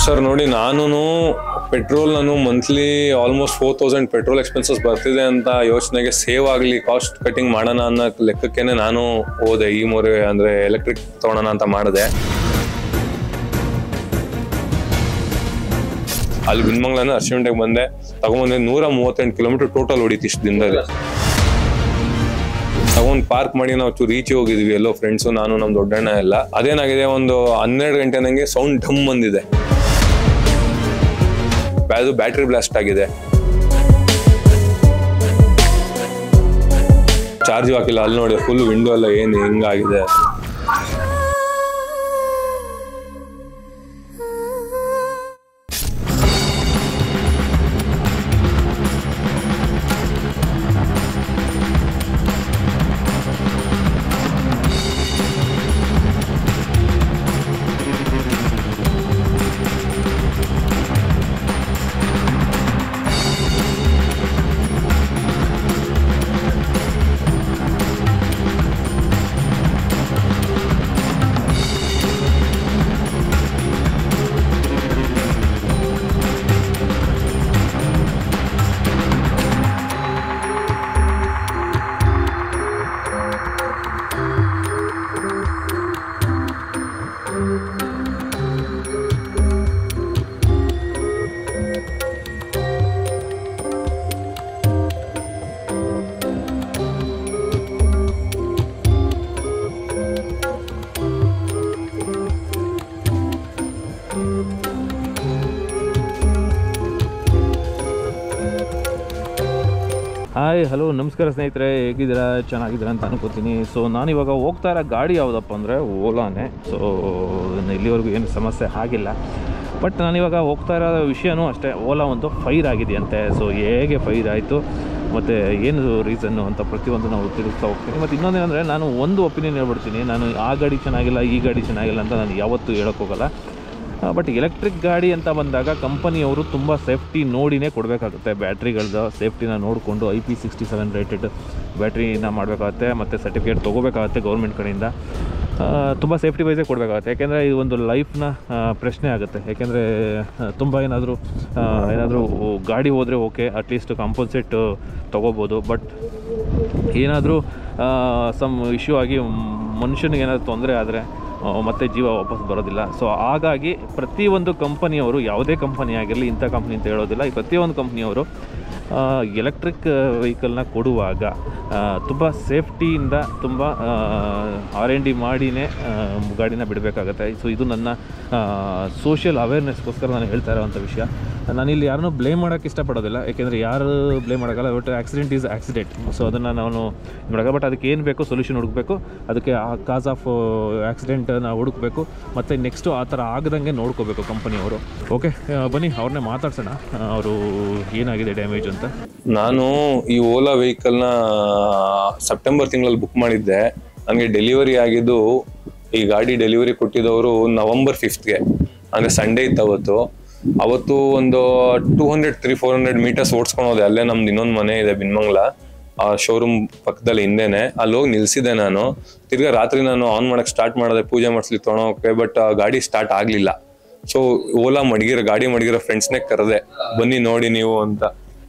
sir ನೋಡಿ ನಾನು petrol ನಾನು monthly almost four thousand petrol expenses ಬರ್ತಿದೆ ಅಂತ ಯೋಚನೆಗೆ ಸೇವ್ ಆಗಲಿ ಕಾಸ್ಟ್ ಕಟಿಂಗ್ ಮಾಡೋಣ ಅನ್ನೋ ಲೆಕ್ಕಕ್ಕೇನೆ ನಾನು ಹೋದೆ ಈ ಮೊರೆ ಅಂದರೆ ಎಲೆಕ್ಟ್ರಿಕ್ ತೊಗೊಳೋಣ ಅಂತ ಮಾಡಿದೆ ಅಲ್ಲಿ ಬಿನ್ಮಂಗ್ಲನ ಅರ್ಶಿಮೆಂಟಿಗೆ ಬಂದೆ ತಗೊಂಬಂದೆ ನೂರ ಮೂವತ್ತೆಂಟು ಕಿಲೋಮೀಟರ್ ಟೋಟಲ್ ಹೊಡಿತು ಇಷ್ಟು ದಿನದಲ್ಲಿ ತಗೊಂಡ್ ಪಾರ್ಕ್ ಮಾಡಿ ನಾವು ಚೂರು ಈಚೆ ಹೋಗಿದ್ವಿ ಎಲ್ಲೋ ಫ್ರೆಂಡ್ಸು ನಾನು ನಮ್ಮ ದೊಡ್ಡಣ್ಣ ಎಲ್ಲ ಅದೇನಾಗಿದೆ ಒಂದು ಹನ್ನೆರಡು ಗಂಟೆ ನಂಗೆ ಸೌಂಡ್ ಢಮ್ ಬಂದಿದೆ ಅದು ಬ್ಯಾಟ್ರಿ ಬ್ಲಾಸ್ಟ್ ಆಗಿದೆ ಚಾರ್ಜ್ ಹಾಕಿಲ್ಲ ಅಲ್ಲಿ ನೋಡಿ ಫುಲ್ ವಿಂಡೋ ಎಲ್ಲ ಏನು ಹಿಂಗಾಗಿದೆ ಹಾಯ್ ಹಲೋ ನಮಸ್ಕಾರ ಸ್ನೇಹಿತರೆ ಹೇಗಿದ್ದೀರಾ ಚೆನ್ನಾಗಿದ್ದೀರಾ ಅಂತ ಅನ್ಕೋತೀನಿ ಸೊ ನಾನಿವಾಗ ಹೋಗ್ತಾ ಇರೋ ಗಾಡಿ ಯಾವುದಪ್ಪ ಅಂದರೆ ಓಲಾನೇ ಸೊ ಇಲ್ಲಿವರೆಗೂ ಏನು ಸಮಸ್ಯೆ ಆಗಿಲ್ಲ ಬಟ್ ನಾನಿವಾಗ ಹೋಗ್ತಾ ಇರೋ ವಿಷಯನೂ ಅಷ್ಟೇ ಓಲಾ ಒಂದು ಫೈರ್ ಆಗಿದೆಯಂತೆ ಸೊ ಹೇಗೆ ಫೈರ್ ಆಯಿತು ಮತ್ತು ಏನು ರೀಸನ್ನು ಅಂತ ಪ್ರತಿಯೊಂದು ನಾವು ತಿಳಿಸ್ತಾ ಹೋಗ್ತೀನಿ ಮತ್ತು ಇನ್ನೊಂದೇನೆಂದರೆ ನಾನು ಒಂದು ಒಪಿನಿಯನ್ ಹೇಳ್ಬಿಡ್ತೀನಿ ನಾನು ಆ ಗಾಡಿ ಚೆನ್ನಾಗಿಲ್ಲ ಈ ಗಾಡಿ ಚೆನ್ನಾಗಿಲ್ಲ ಅಂತ ನಾನು ಯಾವತ್ತೂ ಹೇಳೋಕ್ಕೋಗಲ್ಲ ಬಟ್ ಎಲೆಕ್ಟ್ರಿಕ್ ಗಾಡಿ ಅಂತ ಬಂದಾಗ ಕಂಪನಿಯವರು ತುಂಬ ಸೇಫ್ಟಿ ನೋಡಿನೇ ಕೊಡಬೇಕಾಗುತ್ತೆ ಬ್ಯಾಟ್ರಿಗಳದ್ದು ಸೇಫ್ಟಿನ ನೋಡಿಕೊಂಡು I P sixty seven rated ಬ್ಯಾಟ್ರಿನ ಮಾಡಬೇಕಾಗುತ್ತೆ ಮತ್ತು ಸರ್ಟಿಫಿಕೇಟ್ ತೊಗೋಬೇಕಾಗುತ್ತೆ ಗೌರ್ಮೆಂಟ್ ಕಡೆಯಿಂದ ತುಂಬ ಸೇಫ್ಟಿ ವೈಸೇ ಕೊಡಬೇಕಾಗುತ್ತೆ ಯಾಕೆಂದರೆ ಇದು ಒಂದು ಲೈಫ್ನ ಪ್ರಶ್ನೆ ಆಗುತ್ತೆ ಯಾಕೆಂದರೆ ತುಂಬ ಏನಾದರೂ ಏನಾದರೂ ಗಾಡಿ ಹೋದರೆ ಓಕೆ ಅಟ್ಲೀಸ್ಟ್ ಕಾಂಪೋಸಿಟ್ ತೊಗೋಬೋದು ಬಟ್ ಏನಾದರೂ ಸಮ್ ಇಶ್ಯೂ ಆಗಿ ಮನುಷ್ಯನಿಗೆ ಏನಾದರೂ ತೊಂದರೆ ಆದರೆ ಮತ್ತೆ ಜೀವ ವಾಪಸ್ ಬರೋದಿಲ್ಲ ಸೊ ಹಾಗಾಗಿ ಪ್ರತಿಯೊಂದು ಕಂಪನಿಯವರು ಯಾವುದೇ ಕಂಪನಿ ಆಗಿರಲಿ ಇಂಥ ಕಂಪ್ನಿ ಅಂತ ಹೇಳೋದಿಲ್ಲ ಈ ಪ್ರತಿಯೊಂದು ಕಂಪ್ನಿಯವರು ಎಲೆಕ್ಟ್ರಿಕ್ ವೆಹಿಕಲ್ನ ಕೊಡುವಾಗ ತುಂಬ ಸೇಫ್ಟಿಯಿಂದ ತುಂಬ ಆರ್ ಎನ್ ಡಿ ಮಾಡಿನೇ ಆ, ಗಾಡಿನ ಬಿಡಬೇಕಾಗತ್ತೆ ಸೊ ಇದು ನನ್ನ ಸೋಷಿಯಲ್ ಅವೇರ್ನೆಸ್ಗೋಸ್ಕರ ನಾನು ಹೇಳ್ತಾ ಇರೋವಂಥ ವಿಷಯ ನಾನಿಲ್ಲಿ ಯಾರನ್ನೂ ಬ್ಲೇಮ್ ಮಾಡೋಕ್ಕೆ ಇಷ್ಟಪಡೋದಿಲ್ಲ ಯಾಕೆಂದರೆ ಯಾರು ಬ್ಲೇಮ್ ಮಾಡೋಕ್ಕಲ್ಲ but accident is accident so ಅದನ್ನು ನಾನು ನೋಡೋಕೆ ಬಟ್ ಅದಕ್ಕೆ ಏನು ಬೇಕೋ ಸೊಲ್ಯೂಷನ್ ಹುಡುಕಬೇಕು ಅದಕ್ಕೆ ಆ ಕಾಸ್ ಆಫ್ ಆಕ್ಸಿಡೆಂಟನ್ನು ಹುಡುಕಬೇಕು ಮತ್ತು ನೆಕ್ಸ್ಟು ಆ ಥರ ಆಗದಂಗೆ ನೋಡ್ಕೋಬೇಕು ಕಂಪನಿಯವರು ಓಕೆ ಬನ್ನಿ ಅವ್ರನ್ನೇ ಮಾತಾಡ್ಸೋಣ ಅವರು ಏನಾಗಿದೆ ಡ್ಯಾಮೇಜ್ ಅಂತ ನಾನು ಈ ಓಲಾ ವೆಹಿಕಲ್ನ ಸೆಪ್ಟೆಂಬರ್ ತಿಂಗಳಲ್ಲಿ ಬುಕ್ ಮಾಡಿದ್ದೆ ನನಗೆ ಡೆಲಿವರಿ ಆಗಿದ್ದು ಈ ಗಾಡಿ ಡೆಲಿವರಿ ಕೊಟ್ಟಿದ್ದವರು ನವಂಬರ್ ಫಿಫ್ತ್ಗೆ ಅಂದರೆ ಸಂಡೇ ಇತ್ತು ಅವತ್ತು ಅವತ್ತು ಒಂದು two hundred three four hundred metres ಓಡಿಸ್ಕೊಂಡು ಹೋದೆ ಅಲ್ಲೇ ನಮ್ದು ಇನ್ನೊಂದು ಮನೆ ಇದೆ ಬಿನ್ಮಂಗ್ಲ ಆ ಶೋರೂಮ್ ಪಕ್ಕದಲ್ಲಿ ಹಿಂದೆನೆ ಅಲ್ಲಿ ಹೋಗಿ ನಿಲ್ಸಿದೆ ನಾನು ತಿರ್ಗಾ ರಾತ್ರಿ ನಾನು ಆನ್ ಮಾಡಕ್ ಸ್ಟಾರ್ಟ್ ಮಾಡಿದೆ ಪೂಜೆ ಮಾಡಿಸ್ಲಿ ತೊಗೊಳೋಕೆ ಬಟ್ ಗಾಡಿ ಸ್ಟಾರ್ಟ್ ಆಗಲಿಲ್ಲ ಸೊ ಓಲಾ ಮಡಗಿರೋ ಗಾಡಿ ಮಡಗಿರೋ ಫ್ರೆಂಡ್ಸ್ನೇ ಕರೆದೆ ಬನ್ನಿ ನೋಡಿ ನೀವು ಅಂತ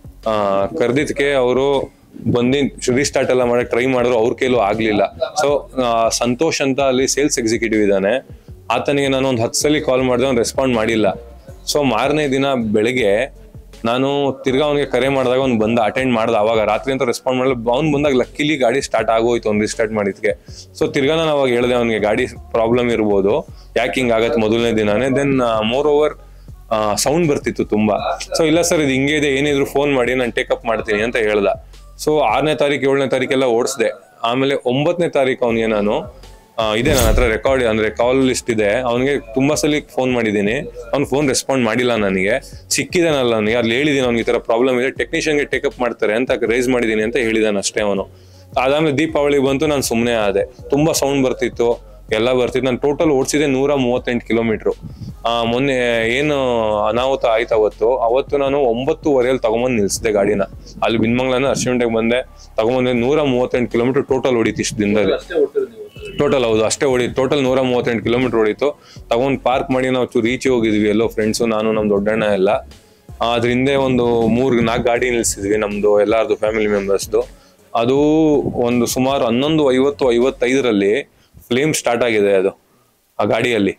ಕರೆದಿದ್ದಕ್ಕೆ ಅವರು ಬಂದು ರೀಸ್ಟಾರ್ಟ್ ಎಲ್ಲ ಮಾಡಕ್ ಟ್ರೈ ಮಾಡಿದ್ರು ಅವ್ರ ಕೈಲೂ ಆಗ್ಲಿಲ್ಲ ಸೊ ಸಂತೋಷ್ ಅಂತ ಅಲ್ಲಿ ಸೇಲ್ಸ್ ಎಕ್ಸಿಕ್ಯೂಟಿವ್ ಇದ್ದಾನೆ ಆತನಿಗೆ ನಾನು ಒಂದು ಹತ್ತು ಸಲ ಕಾಲ್ ಮಾಡಿದೆ ಅವ್ನು ರೆಸ್ಪಾಂಡ್ ಮಾಡಿಲ್ಲ ಸೊ ಮಾರನೇ ದಿನ ಬೆಳಿಗ್ಗೆ ನಾನು ತಿರ್ಗಾ ಅವನಿಗೆ ಕರೆ ಮಾಡಿದಾಗ ಅವ್ನು ಬಂದ ಅಟೆಂಡ್ ಮಾಡ್ದ ಅವಾಗ ರಾತ್ರಿ ಅಂತ ರೆಸ್ಪಾಂಡ್ ಮಾಡಲ್ಲ ಅವ್ನು ಬಂದಾಗ ಲಕ್ಕಿಲಿ ಗಾಡಿ ಸ್ಟಾರ್ಟ್ ಆಗೋಯ್ತು ಅವ್ನು ರಿಸ್ಟಾರ್ಟ್ ಮಾಡಿದ್ಕೆ ಸೊ ತಿರ್ಗಾ ನಾನು ಅವಾಗ ಹೇಳಿದೆ ಅವನಿಗೆ ಗಾಡಿ ಪ್ರಾಬ್ಲಮ್ ಇರ್ಬೋದು ಯಾಕೆ ಹಿಂಗ್ ಆಗತ್ತೆ ಮೊದಲನೇ ದಿನಾನೇ ದೆನ್ ಮೋರ್ ಓವರ್ ಸೌಂಡ್ ಬರ್ತಿತ್ತು ತುಂಬಾ ಸೊ ಇಲ್ಲ ಸರ್ ಇದು ಹಿಂಗೆ ಇದೆ ಏನಿದ್ರು ಫೋನ್ ಮಾಡಿ ನಾನು ಟೇಕಪ್ ಮಾಡ್ತೀನಿ ಅಂತ ಹೇಳ್ದ ಸೊ ಆರನೇ ತಾರೀಕು ಏಳನೇ ತಾರೀಕೆಲ್ಲ ಓಡಿಸ್ದೆ ಆಮೇಲೆ ಒಂಬತ್ತನೇ ತಾರೀಕು ಅವನಿಗೆ ನಾನು ಆ, ಇದೆ ನನ್ನ ಹತ್ರ ರೆಕಾರ್ಡ್ ಅಂದ್ರೆ ಕಾಲ್ ಲಿಸ್ಟ್ ಇದೆ ಅವನಿಗೆ ತುಂಬಾ ಸಲ ಫೋನ್ ಮಾಡಿದ್ದೀನಿ ಅವ್ನು ಫೋನ್ ರೆಸ್ಪಾಂಡ್ ಮಾಡಿಲ್ಲ ನನಗೆ ಸಿಕ್ಕಿದಾನಲ್ಲ ನನಗೆ ಅಲ್ಲಿ ಹೇಳಿದ್ದೀನಿ ಅವ್ನಿಗೆ ಈ ತರ ಪ್ರಾಬ್ಲಮ್ ಇದೆ ಟೆಕ್ನಿಷಿಯನ್ಗೆ ಟೇಕಪ್ ಮಾಡ್ತಾರೆ ಅಂತ ರೈಸ್ ಮಾಡಿದ್ದೀನಿ ಅಂತ ಹೇಳಿದಾನೆ ಅಷ್ಟೇ ಅವನು ಅದಾದ್ಮೇಲೆ ದೀಪಾವಳಿ ಬಂತು ನಾನು ಸುಮ್ಮನೆ ಆದೆ ತುಂಬಾ ಸೌಂಡ್ ಬರ್ತಿತ್ತು ಎಲ್ಲ ಬರ್ತಿತ್ತು ನಾನು ಟೋಟಲ್ ಓಡಿಸಿದೆ ನೂರ ಮೂವತ್ತೆಂಟು ಕಿಲೋಮೀಟ್ರು ಮೊನ್ನೆ ಏನು ಅನಾಹುತ ಆಯ್ತು ಅವತ್ತು ಅವತ್ತು ನಾನು ಒಂಬತ್ತುವರೆಯಲ್ಲಿ ತಗೊಂಬಂದು ನಿಲ್ಸಿದೆ ಗಾಡಿನ ಅಲ್ಲಿ ಬಿನ್ಮಂಗ್ಲನ ಅರ್ಶಿಮೆಂಟಿಗೆ ಬಂದೆ ತಗೊಂಬಂದೆ ನೂರ ಮೂವತ್ತೆಂಟು ಕಿಲೋಮೀಟರ್ ಟೋಟಲ್ ಹೊಡಿತು ಇಷ್ಟು ದಿನದಲ್ಲಿ ಟೋಟಲ್ ಹೌದು ಅಷ್ಟೇ ಹೊಡಿತು ಟೋಟಲ್ ನೂರ ಮೂವತ್ತೆಂಟು ಕಿಲೋಮೀಟರ್ ಹೊಡಿತು ತಗೊಂಡ್ ಪಾರ್ಕ್ ಮಾಡಿ ನಾವು ಚೂರು ಈಚೆ ಹೋಗಿದ್ವಿ ಎಲ್ಲೋ ಫ್ರೆಂಡ್ಸು ನಾನು ನಮ್ಮ ದೊಡ್ಡಣ್ಣ ಎಲ್ಲ ಅದ್ರ ಹಿಂದೆ ಒಂದು ಮೂರ್ ನಾಲ್ಕು ಗಾಡಿ ನಿಲ್ಸಿದ್ವಿ ನಮ್ದು ಎಲ್ಲಾರ್ದು ಫ್ಯಾಮಿಲಿ ಮೆಂಬರ್ಸ್ದು ಅದು ಒಂದು ಸುಮಾರು ಹನ್ನೊಂದು ಐವತ್ತು ಐವತ್ತೈದರಲ್ಲಿ ಫ್ಲೇಮ್ ಸ್ಟಾರ್ಟ್ ಆಗಿದೆ ಅದು ಆ ಗಾಡಿಯಲ್ಲಿ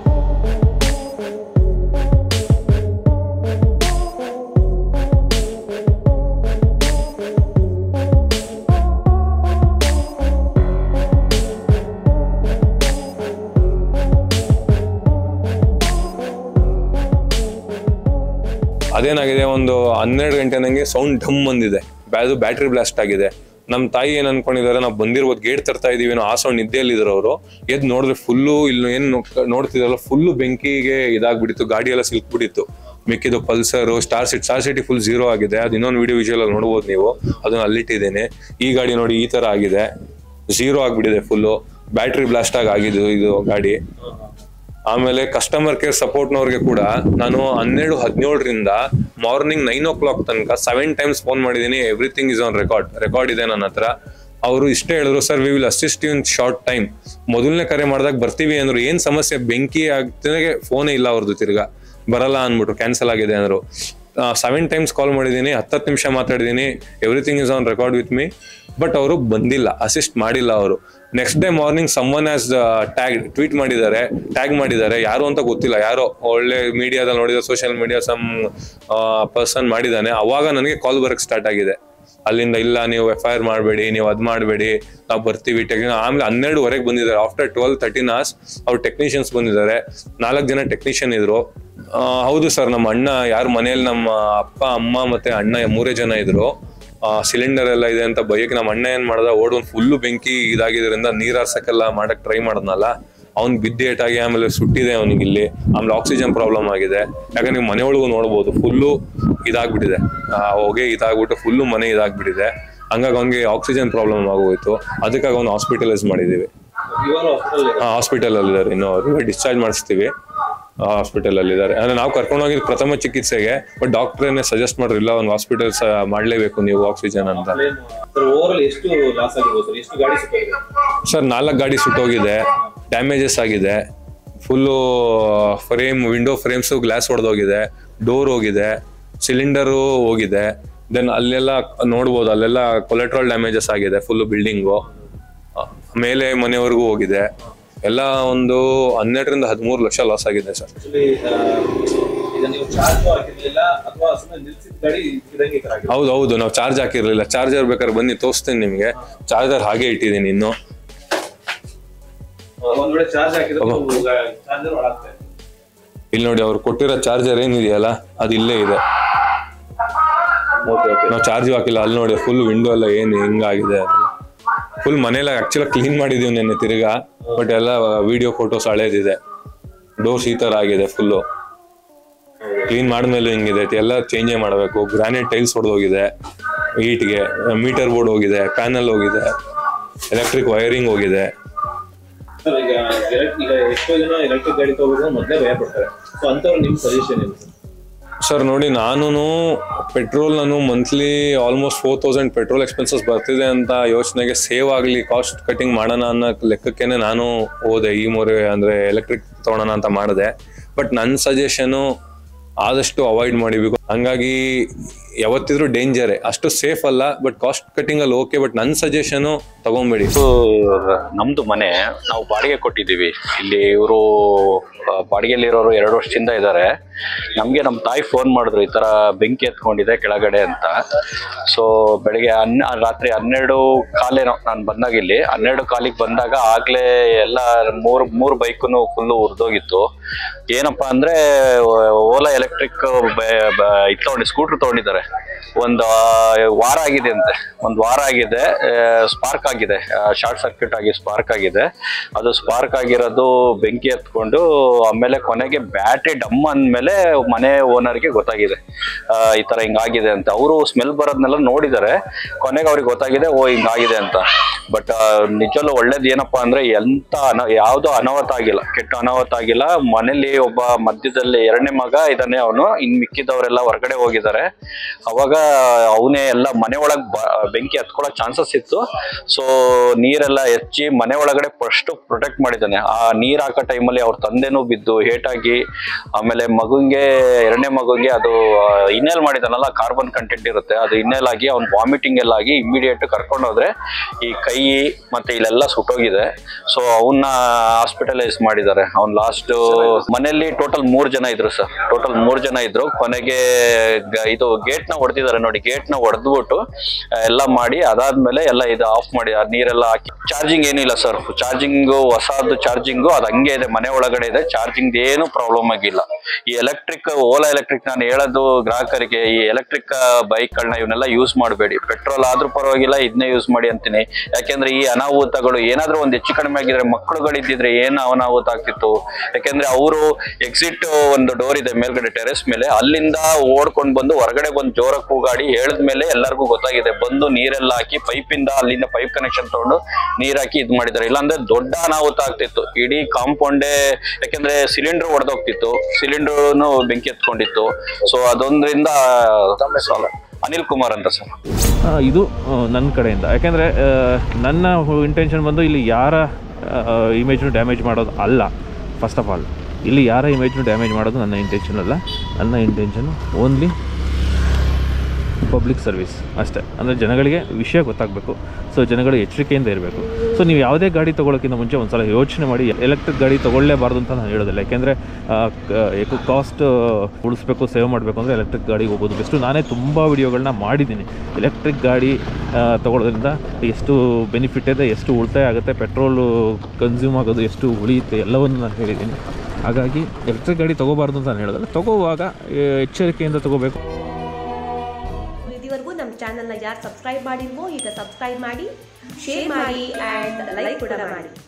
ಅದೇನಾಗಿದೆ ಒಂದು ಹನ್ನೆರಡು ಗಂಟೆ ನಂಗೆ ಸೌಂಡ್ ಢಮ್ ಬಂದಿದೆ ಅದು ಬ್ಯಾಟ್ರಿ ಬ್ಲಾಸ್ಟ್ ಆಗಿದೆ ನಮ್ಮ ತಾಯಿ ಏನ್ ಅನ್ಕೊಂಡಿದ್ದಾರೆ ನಾವು ಬಂದಿರ್ಬೋದು ಗೇಟ್ ತರ್ತಾ ಇದೀವಿ ಆ ಸೌಂಡ್ ನಿದ್ದೆಯಲ್ಲಿದ್ರು ಅವರು ಎದ್ದು ನೋಡಿದ್ರೆ ಫುಲ್ಲು ಇಲ್ಲಿ ಏನು ನೋಡ್ತಿದ್ರಲ್ಲ ಫುಲ್ಲು ಬೆಂಕಿಗೆ ಇದಾಗ್ಬಿಟ್ಟಿತ್ತು ಗಾಡಿ ಎಲ್ಲ ಸಿಲ್ಕ್ಬಿಟ್ಟಿತ್ತು ಮಿಕ್ಕಿದ್ದು Pulsar Star City Star City full zero ಆಗಿದೆ ಅದು ಇನ್ನೊಂದು ವಿಡಿಯೋ ವಿಜುವಲ್ ಅಲ್ಲಿ ನೋಡ್ಬೋದು ನೀವು ಅದನ್ನ ಅಲ್ಲಿಟ್ಟಿದ್ದೇನೆ ಈ ಗಾಡಿ ನೋಡಿ ಈ ತರ ಆಗಿದೆ ಝೀರೋ ಆಗ್ಬಿಟ್ಟಿದೆ ಫುಲ್ಲು ಬ್ಯಾಟ್ರಿ ಬ್ಲಾಸ್ಟ್ ಆಗಿ ಆಗಿದ್ದು ಇದು ಗಾಡಿ ಆಮೇಲೆ ಕಸ್ಟಮರ್ ಕೇರ್ ಸಪೋರ್ಟ್ನವ್ರಿಗೆ ಕೂಡ ನಾನು ಹನ್ನೆರಡು ಹದಿನೇಳರಿಂದ ಮಾರ್ನಿಂಗ್ ನೈನ್ ಓ ಕ್ಲಾಕ್ ತನಕ ಸೆವೆನ್ ಟೈಮ್ಸ್ ಫೋನ್ ಮಾಡಿದ್ದೀನಿ everything is on record record ಇದೆ ನನ್ನ ಹತ್ರ ಅವರು ಇಷ್ಟೇ ಹೇಳಿದ್ರು sir we will assist in short time ಮೊದಲನೇ ಕರೆ ಮಾಡಿದಾಗ ಬರ್ತೀವಿ ಅಂದ್ರು ಏನ್ ಸಮಸ್ಯೆ ಬೆಂಕಿ ಆಗ್ತಿಗೆ ಫೋನೇ ಇಲ್ಲ ಅವ್ರದ್ದು ತಿರ್ಗಾ ಬರಲ್ಲ ಅಂದ್ಬಿಟ್ಟು ಕ್ಯಾನ್ಸಲ್ ಆಗಿದೆ ಅಂದ್ರು ಸೆವೆನ್ ಟೈಮ್ಸ್ ಕಾಲ್ ಮಾಡಿದ್ದೀನಿ ಹತ್ತತ್ತು ನಿಮಿಷ ಮಾತಾಡಿದ್ದೀನಿ everything is on record with me but ಅವರು ಬಂದಿಲ್ಲ ಅಸಿಸ್ಟ್ ಮಾಡಿಲ್ಲ ಅವರು next day morning someone has tag tweet ಮಾಡಿದ್ದಾರೆ ಟ್ಯಾಗ್ ಮಾಡಿದ್ದಾರೆ ಯಾರು ಅಂತ ಗೊತ್ತಿಲ್ಲ ಯಾರೋ ಒಳ್ಳೆ ಮೀಡಿಯಾದಲ್ಲಿ ನೋಡಿದ ಸೋಷಿಯಲ್ ಮೀಡಿಯಾ ಸಮ್ ಪರ್ಸನ್ ಮಾಡಿದ್ದಾನೆ ಅವಾಗ ನನಗೆ ಕಾಲ್ ಬರಕ್ ಸ್ಟಾರ್ಟ್ ಆಗಿದೆ ಅಲ್ಲಿಂದ ಇಲ್ಲ ನೀವು ಎಫ್ ಐ ಆರ್ ಮಾಡಬೇಡಿ ನೀವು ಅದ್ ಮಾಡಬೇಡಿ ನಾವು ಬರ್ತೀವಿ ಟೆಕ್ನಿ ಆಮೇಲೆ ಹನ್ನೆರಡುವರೆಗೆ ಬಂದಿದ್ದಾರೆ ಆಫ್ಟರ್ ಟ್ವೆಲ್ ತರ್ಟೀನ್ ಅವರ್ಸ್ ಅವ್ರು ಟೆಕ್ನಿಷಿಯನ್ಸ್ ಬಂದಿದ್ದಾರೆ ನಾಲ್ಕು ಜನ ಟೆಕ್ನಿಷಿಯನ್ ಇದ್ರು ಆ, ಹೌದು ಸರ್ ನಮ್ಮ ಅಣ್ಣ ಯಾರು ಮನೇಲಿ ನಮ್ಮ ಅಪ್ಪ ಅಮ್ಮ ಮತ್ತೆ ಅಣ್ಣ ಮೂರೇ ಜನ ಇದ್ರು ಸಿಲಿಂಡರ್ ಎಲ್ಲ ಇದೆ ಅಂತ ಬೈಕ್ ನಮ್ಮ ಅಣ್ಣ ಏನ್ ಮಾಡ್ದ ಓಡ್ ಒಂದು ಫುಲ್ಲು ಬೆಂಕಿ ಇದಾಗಿದ್ರಿಂದ ನೀರ್ ಹಾರ್ಸಕ್ಕೆಲ್ಲ ಮಾಡಕ್ ಟ್ರೈ ಮಾಡದ್ನಲ್ಲ ಅವ್ನ್ ಬಿದ್ದೇಟಾಗಿ ಆಮೇಲೆ ಸುಟ್ಟಿದೆ ಅವನಿಗೆ ಇಲ್ಲಿ ಆಮೇಲೆ ಆಕ್ಸಿಜನ್ ಪ್ರಾಬ್ಲಮ್ ಆಗಿದೆ ಯಾಕಂದ್ರೆ ನೀವು ಮನೆ ಒಳಗೂ ನೋಡ್ಬೋದು ಫುಲ್ಲು ಇದಾಗ್ಬಿಟ್ಟಿದೆ ಆ ಹೊಗೆ ಇದಾಗ್ಬಿಟ್ಟು ಫುಲ್ಲು ಮನೆ ಇದಾಗ್ಬಿಟ್ಟಿದೆ ಹಂಗಾಗಿ ಅವ್ನಿಗೆ ಆಕ್ಸಿಜನ್ ಪ್ರಾಬ್ಲಮ್ ಆಗೋಯ್ತು ಅದಕ್ಕಾಗಿ ಅವ್ನು ಹಾಸ್ಪಿಟಲೈಸ್ ಮಾಡಿದೀವಿ ಇವರು ಹಾಸ್ಪಿಟಲ್ ಹಾಸ್ಪಿಟಲ್ ಅಲ್ಲಿ ಇದ್ದಾರೆ ಇನ್ನು ಅವ್ರಿಗೆ ಡಿಸ್ಚಾರ್ಜ್ ಮಾಡಿಸ್ತೀವಿ ಹಾಸ್ಪಿಟಲ್ ಅಲ್ಲಿ ಇದ್ದಾರೆ ಅಂದ್ರೆ ನಾವು ಕರ್ಕೊಂಡು ಹೋಗಿದ್ ಪ್ರಥಮ ಚಿಕಿತ್ಸೆಗೆ ಬಟ್ ಡಾಕ್ಟರ್ ಸಜೆಸ್ಟ್ ಮಾಡಿರಲಿಲ್ಲ ಒಂದು ಹಾಸ್ಪಿಟಲ್ ಮಾಡ್ಲೇಬೇಕು ನೀವು ಆಕ್ಸಿಜನ್ ಅಂತ ಸರ್ ಓವರ್ ಎಷ್ಟು ಲಾಸ್ ಆಗಿರ್ಬೋದು ಸರ್ ಎಷ್ಟು ಗಾಡಿ ಸುತ್ತಾಗಿದೆ ಸರ್ ನಾಲ್ಕು ಗಾಡಿ ಸುಟ್ಟೋಗಿದೆ ಡ್ಯಾಮೇಜಸ್ ಆಗಿದೆ full frame window frames glass ಹೊಡೆದೋಗಿದೆ ಡೋರ್ ಹೋಗಿದೆ ಸಿಲಿಂಡರು ಹೋಗಿದೆ ದೆನ್ ಅಲ್ಲೆಲ್ಲ ನೋಡ್ಬೋದು ಅಲ್ಲೆಲ್ಲ ಕೊಲೆಟ್ರಲ್ ಡ್ಯಾಮೇಜಸ್ ಆಗಿದೆ ಫುಲ್ಲು ಬಿಲ್ಡಿಂಗು ಮೇಲೆ ಮನೆವರೆಗೂ ಹೋಗಿದೆ ಎಲ್ಲ ಒಂದು ಹನ್ನೆರಡರಿಂದ ಹದಿಮೂರು ಲಕ್ಷ ಲಾಸ್ ಆಗಿದೆ ಸರ್ ಆಕ್ಚುಲಿ ಇದನ್ನ ನೀವು ಚಾರ್ಜ್ ಹಾಕಿರ್ಲಿಲ್ಲ ಅಥವಾ ಸುಮ್ಮನೆ ನಿಲ್ಸಿದ ಗಾಡಿ ಇದಂಗೆ ಈ ತರ ಆಗಿದೆ ಹೌದು ಹೌದು ನಾವು ಚಾರ್ಜ್ ಹಾಕಿರ್ಲಿಲ್ಲ ಚಾರ್ಜರ್ ಬೇಕಾದ್ರೆ ಬನ್ನಿ ತೋರಿಸ್ತೀನಿ ನಿಮಗೆ ಚಾರ್ಜರ್ ಹಾಗೆ ಇಟ್ಟಿದ್ದೀನಿ ಇನ್ನು ಒಂದ್ ವೇಳೆ ಚಾರ್ಜ್ ಹಾಕಿದ್ರೆ ಚಾರ್ಜರ್ ಒಳಗ್ತಾ ಇದೆ ಇಲ್ಲಿ ನೋಡಿ ಅವ್ರು ಕೊಟ್ಟಿರೋ ಚಾರ್ಜರ್ ಏನಿದೆಯಲ್ಲ ಅದು ಇಲ್ಲೇ ಇದೆ ಓಕೆ ಓಕೆ ನಾವು ಚಾರ್ಜ್ ಹಾಕಿಲ್ಲ ಅಲ್ಲಿ ನೋಡಿ ಫುಲ್ ವಿಂಡೋ ಎಲ್ಲ ಏನು ಹಿಂಗಾಗಿದೆ ಫುಲ್ ಮನೆಯಲ್ಲ ಆಕ್ಚುಲಿ ಕ್ಲೀನ್ ಮಾಡಿದೀವಿ ನೆನ್ನೆ ತಿರ್ಗಾ ಬಟ್ ಎಲ್ಲ ವಿಡಿಯೋ ಫೋಟೋಸ್ ಹಳೇದಿದೆ ಡೋರ್ಸ್ ಈ ತರ ಆಗಿದೆ ಫುಲ್ಲು ಕ್ಲೀನ್ ಮಾಡಿದ್ಮೇಲೆ ಹಿಂಗಿದೆ ಎಲ್ಲ ಚೇಂಜೇ ಮಾಡಬೇಕು ಗ್ರಾನೈಟ್ ಟೈಲ್ಸ್ ಹೊಡೆದೋಗಿದೆ ಈಟ್ಗೆ ಮೀಟರ್ ಬೋರ್ಡ್ ಹೋಗಿದೆ ಪ್ಯಾನಲ್ ಹೋಗಿದೆ ಎಲೆಕ್ಟ್ರಿಕ್ ವೈರಿಂಗ್ ಹೋಗಿದೆ ಸರ್ ಈಗ elect- ಈಗ ಎಷ್ಟೋ ಜನ ಎಲೆಕ್ಟ್ರಿಕ್ ಗಾಡಿ ತಗೋಬೇಕು ಮೊದಲೇ ಭಯ ಪಡ್ತಾರೆ ಸೊ ಅಂತವ್ರು ನಿಮ್ ಸಜೆಷನ್ ಏನು ಸರ್ ಸರ್ ನೋಡಿ ನಾನು ಪೆಟ್ರೋಲ್ ನಾನು monthly almost four thousand petrol expenses ಬರ್ತಿದೆ ಅಂತ ಯೋಚನೆಗೆ ಸೇವ್ ಆಗಲಿ ಕಾಸ್ಟ್ ಕಟಿಂಗ್ ಮಾಡೋಣ ಅನ್ನೋ ಲೆಕ್ಕಕ್ಕೇನೆ ನಾನು ಹೋದೆ ಈ ಮೊರೆ ಅಂದರೆ ಎಲೆಕ್ಟ್ರಿಕ್ ತೊಗೊಳೋಣ ಅಂತ ಮಾಡಿದೆ ಬಟ್ ನನ್ನ ಸಜೆಷನು ಆದಷ್ಟು ಅವಾಯ್ಡ್ ಮಾಡಿಬೇಕು ಹಂಗಾಗಿ ಯಾವತ್ತಿದ್ರೂ ಡೇಂಜರೇ ಅಷ್ಟು ಸೇಫ್ ಅಲ್ಲ ಬಟ್ ಕಾಸ್ಟ್ ಕಟಿಂಗ್ ಅಲ್ಲಿ ಓಕೆ ಬಟ್ ನನ್ನ ಸಜೆಷನು ತಗೊಂಬೇಡಿ ಇದು ನಮ್ದು ಮನೆ ನಾವು ಬಾಡಿಗೆ ಕೊಟ್ಟಿದ್ದೀವಿ ಇಲ್ಲಿ ಇವರು ಬಾಡಿಗೆಯಲ್ಲಿರೋರು ಎರಡು ವರ್ಷದಿಂದ ಇದ್ದಾರೆ ನಮಗೆ ನಮ್ಮ ತಾಯಿ ಫೋನ್ ಮಾಡಿದ್ರು ಈ ಥರ ಬೆಂಕಿ ಎತ್ಕೊಂಡಿದೆ ಕೆಳಗಡೆ ಅಂತ ಸೊ ಬೆಳಿಗ್ಗೆ ಹನ್ನ ರಾತ್ರಿ ಹನ್ನೆರಡು ಕಾಲೇನೋ ನಾನು ಬಂದಾಗ ಇಲ್ಲಿ ಹನ್ನೆರಡು ಕಾಲಿಗೆ ಬಂದಾಗ ಆಗಲೇ ಎಲ್ಲ ಮೂರು ಮೂರು ಬೈಕು ಫುಲ್ಲು ಉರಿದೋಗಿತ್ತು ಏನಪ್ಪಾ ಅಂದ್ರೆ ಓಲಾ ಎಲೆಕ್ಟ್ರಿಕ್ ಇದು ತಗೊಂಡು ಸ್ಕೂಟರ್ ತಗೊಂಡಿದ್ದಾರೆ ಒಂದು ವಾರ ಆಗಿದೆ ಅಂತೆ ಒಂದು ವಾರ ಆಗಿದೆ ಸ್ಪಾರ್ಕ್ ಆಗಿದೆ ಶಾರ್ಟ್ ಸರ್ಕ್ಯೂಟ್ ಆಗಿ ಸ್ಪಾರ್ಕ್ ಆಗಿದೆ ಅದು ಸ್ಪಾರ್ಕ್ ಆಗಿರೋದು ಬೆಂಕಿ ಎತ್ಕೊಂಡು ಆಮೇಲೆ ಕೊನೆಗೆ ಬ್ಯಾಟ್ರಿ ಡಮ್ ಅಂದ್ಮೇಲೆ ಮನೆ ಓನರ್ಗೆ ಗೊತ್ತಾಗಿದೆ ಆ, ಈ ತರ ಹಿಂಗಾಗಿದೆ ಅಂತ ಅವರು ಸ್ಮೆಲ್ ಬರೋದನ್ನೆಲ್ಲ ನೋಡಿದ್ದಾರೆ ಕೊನೆಗೆ ಅವ್ರಿಗೆ ಗೊತ್ತಾಗಿದೆ ಓ ಹಿಂಗಾಗಿದೆ ಅಂತ ಬಟ್ ನಿಜವಲ್ಲೂ ಒಳ್ಳೇದು ಏನಪ್ಪಾ ಅಂದ್ರೆ ಎಂತ ಅನ ಯಾವ್ದೋ ಅನಾಹುತ ಆಗಿಲ್ಲ ಕೆಟ್ಟ ಅನಾಹುತ ಆಗಿಲ್ಲ ಮನೇಲಿ ಒಬ್ಬ ಮಧ್ಯದಲ್ಲಿ ಎರಡನೇ ಮಗ ಇದ್ದಾನೆ ಅವನು ಇನ್ ಮಿಕ್ಕಿದವರೆಲ್ಲ ಹೊರಗಡೆ ಹೋಗಿದ್ದಾರೆ ಅವಾಗ ಅವಾಗ ಅವನೇ ಎಲ್ಲ ಮನೆ ಒಳಗೆ ಬೆಂಕಿ ಹತ್ಕೊಳ್ಳೋ ಚಾನ್ಸಸ್ ಇತ್ತು ಸೊ ನೀರೆಲ್ಲ ಹೆಚ್ಚಿ ಮನೆ ಒಳಗಡೆ ಫಸ್ಟ್ ಪ್ರೊಟೆಕ್ಟ್ ಮಾಡಿದ್ದಾನೆ ಆ ನೀರ್ ಹಾಕೋ ಟೈಮಲ್ಲಿ ಅವ್ರ ತಂದೆನೂ ಬಿದ್ದು ಹೇಟಾಗಿ ಆಮೇಲೆ ಮಗುಂಗೆ ಎರಡನೇ ಮಗುಗೆ ಅದು ಇನ್ನೇಲ್ ಮಾಡಿದಾನಲ್ಲ ಕಾರ್ಬನ್ ಕಂಟೆಂಟ್ ಇರುತ್ತೆ ಅದು ಇನ್ನೇಲ್ ಆಗಿ ಅವ್ನು ವಾಮಿಟಿಂಗ್ ಎಲ್ಲ ಆಗಿ ಇಮಿಡಿಯೇಟ್ ಕರ್ಕೊಂಡು ಹೋದ್ರೆ ಈ ಕೈ ಮತ್ತೆ ಇಲ್ಲೆಲ್ಲ ಸುಟ್ಟೋಗಿದೆ ಸೊ ಅವನ್ನ ಹಾಸ್ಪಿಟಲೈಸ್ ಮಾಡಿದ್ದಾರೆ ಅವ್ನ್ ಲಾಸ್ಟ್ ಮನೆಯಲ್ಲಿ ಟೋಟಲ್ ಮೂರ್ ಜನ ಇದ್ರು ಸರ್ ಟೋಟಲ್ ಮೂರ್ ಜನ ಇದ್ರು ಕೊನೆಗೆ ಗ- ಇದು ಗೇಟ್ ನ ಹೊಡೆದಿದ್ದಾರೆ ನೋಡಿ ಗೇಟ್ ನ ಹೊಡೆದ್ಬಿಟ್ಟು ಎಲ್ಲ ಮಾಡಿ ಅದಾದ್ಮೇಲೆ ಎಲ್ಲ ಇದು ಆಫ್ ಮಾಡಿ ಆ ನೀರೆಲ್ಲ ಹಾಕಿ ಚಾರ್ಜಿಂಗ್ ಏನಿಲ್ಲ ಸರ್ ಚಾರ್ಜಿಂಗ್ ಹೊಸದು ಚಾರ್ಜಿಂಗು ಅದು ಹಂಗೆ ಇದೆ ಮನೆ ಒಳಗಡೆ ಇದೆ ಚಾರ್ಜಿಂಗ್ ಏನು ಪ್ರಾಬ್ಲಮ್ ಆಗಿಲ್ಲ ಈ ಎಲೆಕ್ಟ್ರಿಕ್ ಓಲಾ ಎಲೆಕ್ಟ್ರಿಕ್ ನಾನು ಹೇಳೋದು ಗ್ರಾಹಕರಿಗೆ ಈ ಎಲೆಕ್ಟ್ರಿಕ್ ಬೈಕ್ಗಳನ್ನ ಇವನ್ನೆಲ್ಲ ಯೂಸ್ ಮಾಡಬೇಡಿ ಪೆಟ್ರೋಲ್ ಆದ್ರೂ ಪರವಾಗಿಲ್ಲ ಇದನ್ನೇ ಯೂಸ್ ಮಾಡಿ ಅಂತೀನಿ ಯಾಕೆಂದ್ರೆ ಈ ಅನಾಹುತಗಳು ಏನಾದ್ರೂ ಒಂದು ಹೆಚ್ಚು ಕಡಿಮೆ ಆಗಿದ್ರೆ ಮಕ್ಕಳುಗಳಿದ್ದಿದ್ರೆ ಏನು ಅನಾಹುತ ಆಗ್ತಿತ್ತು ಯಾಕೆಂದ್ರೆ ಅವರು ಎಕ್ಸಿಟ್ ಒಂದು ಡೋರ್ ಇದೆ ಮೇಲ್ಗಡೆ ಟೆರೆಸ್ ಮೇಲೆ ಅಲ್ಲಿಂದ ಓಡ್ಕೊಂಡು ಬಂದು ಹೊರಗಡೆ ಬಂದು ಜೋರ ಕೂಗಾಡಿ ಹೇಳಿದ್ಮೇಲೆ ಎಲ್ಲರಿಗೂ ಗೊತ್ತಾಗಿದೆ ಬಂದು ನೀರೆಲ್ಲ ಹಾಕಿ ಪೈಪಿಂದ ಅಲ್ಲಿಂದ ಪೈಪ್ ಕನೆಕ್ಷನ್ ತಗೊಂಡು ನೀರ್ ಹಾಕಿ ಇದ್ ಮಾಡಿದ್ದಾರೆ ಇಲ್ಲಾಂದ್ರೆ ದೊಡ್ಡ ಅನಾಹುತ ಆಗ್ತಿತ್ತು ಇಡೀ ಕಾಂಪೌಂಡೇ ಯಾಕೆಂದ್ರೆ ಸಿಲಿಂಡರ್ ಹೊಡೆದೋಗ್ತಿತ್ತು ಸಿಲಿಂಡರ್ನು ಬೆಂಕಿ ಎತ್ಕೊಂಡಿತ್ತು ಸೊ ಅದೊಂದ್ರಿಂದ ಅನಿಲ್ ಕುಮಾರ್ ಅಂತ ಸರ್ ಆ, ಇದು ನನ್ನ ಕಡೆಯಿಂದ ಯಾಕೆಂದರೆ ನನ್ನ ಇಂಟೆನ್ಷನ್ ಬಂದು ಇಲ್ಲಿ ಯಾರ ಇಮೇಜ್ನು ಡ್ಯಾಮೇಜ್ ಮಾಡೋದು ಅಲ್ಲ ಫಸ್ಟ್ ಆಫ್ ಆಲ್ ಇಲ್ಲಿ ಯಾರ ಇಮೇಜ್ನು ಡ್ಯಾಮೇಜ್ ಮಾಡೋದು ನನ್ನ ಇಂಟೆನ್ಷನ್ ಅಲ್ಲ ನನ್ನ ಇಂಟೆನ್ಷನು ಓನ್ಲಿ ಪಬ್ಲಿಕ್ ಸರ್ವಿಸ್ ಅಷ್ಟೇ ಅಂದರೆ ಜನಗಳಿಗೆ ವಿಷಯ ಗೊತ್ತಾಗಬೇಕು ಸೊ ಜನಗಳು ಎಚ್ಚರಿಕೆಯಿಂದ ಇರಬೇಕು ಸೊ ನೀವು ಯಾವುದೇ ಗಾಡಿ ತೊಗೊಳಕ್ಕಿಂತ ಮುಂಚೆ ಒಂದು ಸಲ ಯೋಚನೆ ಮಾಡಿ ಎಲೆಕ್ಟ್ರಿಕ್ ಗಾಡಿ ತೊಗೊಳ್ಳೇಬಾರ್ದು ಅಂತ ನಾನು ಹೇಳೋದಿಲ್ಲ ಯಾಕೆಂದರೆ ಕಾಸ್ಟ್ ಉಳಿಸ್ಬೇಕು ಸೇವ್ ಮಾಡಬೇಕು ಅಂದರೆ ಎಲೆಕ್ಟ್ರಿಕ್ ಗಾಡಿಗೆ ಹೋಗೋದು ಬೆಸ್ಟು ನಾನೇ ತುಂಬ ವಿಡಿಯೋಗಳನ್ನ ಮಾಡಿದ್ದೀನಿ ಎಲೆಕ್ಟ್ರಿಕ್ ಗಾಡಿ ಆ, ತೊಗೊಳೋದ್ರಿಂದ ಎಷ್ಟು ಬೆನಿಫಿಟ್ ಇದೆ ಎಷ್ಟು ಉಳಿತಾಯ ಆಗುತ್ತೆ ಪೆಟ್ರೋಲು ಕನ್ಸ್ಯೂಮ್ ಆಗೋದು ಎಷ್ಟು ಉಳಿಯುತ್ತೆ ಎಲ್ಲವನ್ನು ನಾನು ಹೇಳಿದ್ದೀನಿ ಹಾಗಾಗಿ ಎಲೆಕ್ಟ್ರಿಕ್ ಗಾಡಿ ತೊಗೋಬಾರ್ದು ಅಂತ ನಾನು ಹೇಳೋದಿಲ್ಲ ತೊಗೋವಾಗ ಆ, ಎಚ್ಚರಿಕೆಯಿಂದ ತೊಗೋಬೇಕು ಇದುವರೆಗೂ ನಮ್ಮ ಚಾನಲ್ನ ಯಾರು ಸಬ್ಸ್ಕ್ರೈಬ್ ಮಾಡಿಲ್ವೋ ಈಗ ಸಬ್ಸ್ಕ್ರೈಬ್ ಮಾಡಿ ಶೇರ್ ಮಾಡಿ ಆ್ಯಂಡ್ ಲೈಕ್ ಕೂಡ ಮಾಡಿ